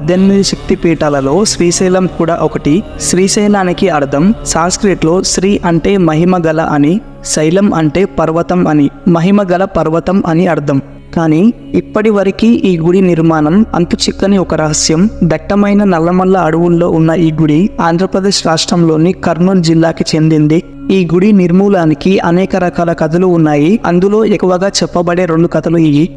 పద్దెనిమిది శక్తి పీఠాలలో శ్రీశైలం కూడా ఒకటి శ్రీశైలానికి అర్థం సాంస్క్రిట్లో శ్రీ అంటే మహిమ గల అని శైలం అంటే పర్వతం అని మహిమ గల పర్వతం అని అర్థం కానీ ఇప్పటి వరకు ఈ గుడి నిర్మాణం అంతు చిక్కని ఒక రహస్యం దట్టమైన నల్లమల్ల అడవుల్లో ఉన్న ఈ గుడి ఆంధ్రప్రదేశ్ రాష్ట్రంలోని కర్నూలు జిల్లాకి చెందింది ఈ గుడి నిర్మూలానికి అనేక రకాల కథలు ఉన్నాయి అందులో ఎక్కువగా చెప్పబడే రెండు కథలు ఇవి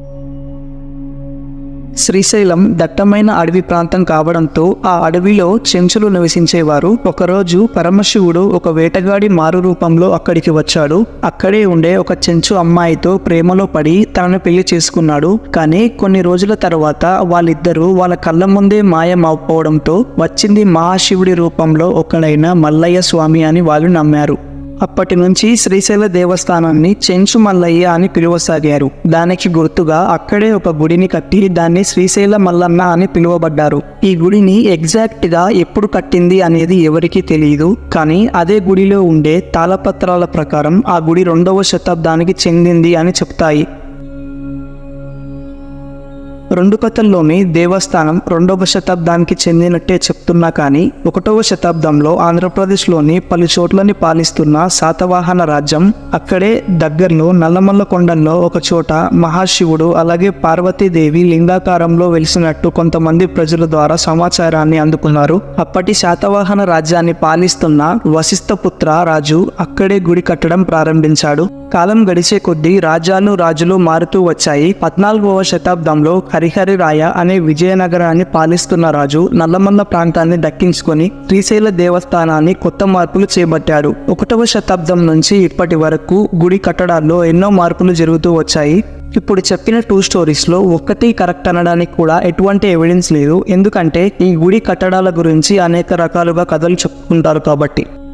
శ్రీశైలం దట్టమైన అడవి ప్రాంతం కావడంతో ఆ అడవిలో చెంచులు నివసించేవారు ఒకరోజు పరమశివుడు ఒక వేటగాడి మారు రూపంలో అక్కడికి వచ్చాడు అక్కడే ఉండే ఒక చెంచు అమ్మాయితో ప్రేమలో పడి తనను పెళ్లి చేసుకున్నాడు కానీ కొన్ని రోజుల తర్వాత వాళ్ళిద్దరూ వాళ్ళ కళ్ళ ముందే మాయమవడంతో వచ్చింది మహాశివుడి రూపంలో ఒకడైన మల్లయ్య స్వామి అని వాళ్ళు నమ్మారు అప్పటి నుంచి శ్రీశైల దేవస్థానాన్ని చెంచు మల్లయ్య అని పిలువసాగారు దానికి గుర్తుగా అక్కడే ఒక గుడిని కట్టి దాన్ని శ్రీశైల మల్లన్న అని పిలువబడ్డారు ఈ గుడిని ఎగ్జాక్ట్ గా ఎప్పుడు కట్టింది అనేది ఎవరికీ తెలియదు కానీ అదే గుడిలో ఉండే తాళపత్రాల ప్రకారం ఆ గుడి రెండవ శతాబ్దానికి చెందింది అని చెప్తాయి రెండు కథల్లోని దేవస్థానం రెండవ శతాబ్దానికి చెందినట్టే చెప్తున్నా కానీ ఒకటవ శతాబ్దంలో ఆంధ్రప్రదేశ్లోని పలు చోట్లని పాలిస్తున్న శాతవాహన రాజ్యం అక్కడే దగ్గరలో నల్లమల్ల కొండల్లో ఒక చోట మహాశివుడు అలాగే పార్వతీదేవి లింగాకారంలో వెలిసినట్టు కొంతమంది ప్రజల ద్వారా సమాచారాన్ని అందుకున్నారు అప్పటి శాతవాహన రాజ్యాన్ని పాలిస్తున్న వశిష్ఠపుత్ర రాజు అక్కడే గుడి కట్టడం ప్రారంభించాడు కాలం గడిచే కొద్దీ రాజ్యాలు రాజులు మారుతూ వచ్చాయి పద్నాలుగవ శతాబ్దంలో హరిహరి రాయ అనే విజయనగరాన్ని పాలిస్తున్న రాజు నల్లమల్ల ప్రాంతాన్ని దక్కించుకొని శ్రీశైల దేవస్థానాన్ని కొత్త మార్పులు చేపట్టాడు ఒకటవ శతాబ్దం నుంచి ఇప్పటి వరకు గుడి కట్టడాల్లో ఎన్నో మార్పులు జరుగుతూ వచ్చాయి ఇప్పుడు చెప్పిన టూ స్టోరీస్లో ఒక్కటి కరెక్ట్ అనడానికి కూడా ఎటువంటి ఎవిడెన్స్ లేదు ఎందుకంటే ఈ గుడి కట్టడాల గురించి అనేక రకాలుగా కథలు చెప్పుకుంటారు కాబట్టి